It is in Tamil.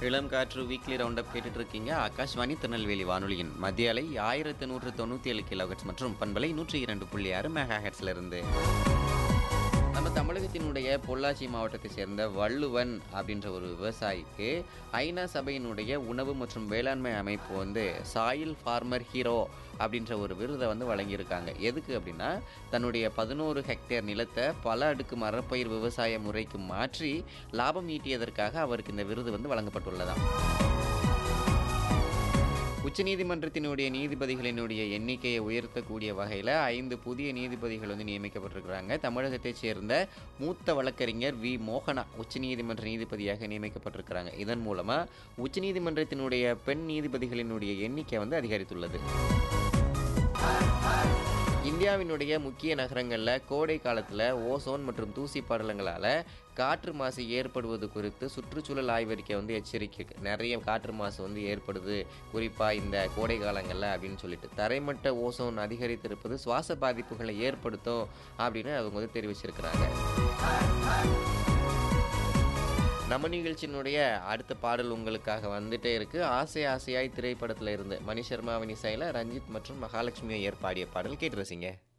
இளம் காற்று வீக்லி ரவுண்ட் அப் கேட்டுட்டு இருக்கீங்க ஆகாஷ்வாணி திருநெல்வேலி வானொலியின் மத்திய அலை ஆயிரத்து நூற்று தொண்ணூற்றி ஏழு கிலோஹெட்ஸ் மற்றும் பண்பலை நூற்றி இரண்டு புள்ளி ஆறு மெகா ஹெட்ஸ்ல இருந்து நம்ம தமிழகத்தினுடைய பொள்ளாச்சி மாவட்டத்தை சேர்ந்த வள்ளுவன் அப்படின்ற ஒரு விவசாயிக்கு ஐநா சபையினுடைய உணவு மற்றும் வேளாண்மை அமைப்பு வந்து சாயில் ஃபார்மர் ஹீரோ அப்படின்ற ஒரு விருதை வந்து வழங்கியிருக்காங்க எதுக்கு அப்படின்னா தன்னுடைய பதினோரு ஹெக்டேர் நிலத்தை பல அடுக்கு மரப்பயிர் விவசாய முறைக்கு மாற்றி லாபம் ஈட்டியதற்காக அவருக்கு இந்த விருது வந்து வழங்கப்பட்டுள்ளதாம் உச்சநீதிமன்றத்தினுடைய நீதிபதிகளினுடைய எண்ணிக்கையை உயர்த்தக்கூடிய வகையில் ஐந்து புதிய நீதிபதிகள் வந்து நியமிக்கப்பட்டிருக்கிறாங்க தமிழகத்தைச் சேர்ந்த மூத்த வழக்கறிஞர் வி மோகனா உச்சநீதிமன்ற நீதிபதியாக நியமிக்கப்பட்டிருக்கிறாங்க இதன் மூலமாக உச்சநீதிமன்றத்தினுடைய பெண் நீதிபதிகளினுடைய எண்ணிக்கை வந்து அதிகரித்துள்ளது இந்தியாவினுடைய முக்கிய நகரங்களில் கோடை காலத்தில் ஓசோன் மற்றும் தூசி படலங்களால் காற்று மாசு ஏற்படுவது குறித்து சுற்றுச்சூழல் ஆய்வறிக்கை வந்து எச்சரிக்கை நிறைய காற்று மாசு வந்து ஏற்படுது குறிப்பாக இந்த கோடை காலங்களில் அப்படின்னு சொல்லிட்டு தரைமட்ட ஓசோன் அதிகரித்திருப்பது சுவாச பாதிப்புகளை ஏற்படுத்தும் அப்படின்னு அவங்க வந்து தெரிவிச்சிருக்கிறாங்க நம்ம நிகழ்ச்சியினுடைய அடுத்த பாடல் உங்களுக்காக வந்துட்டே இருக்கு ஆசை ஆசையாய் திரைப்படத்தில் இருந்து மணி சர்மாவின் இசையில் ரஞ்சித் மற்றும் மகாலட்சுமி ஐயர் பாடிய பாடல் கேட்டு ரசிங்க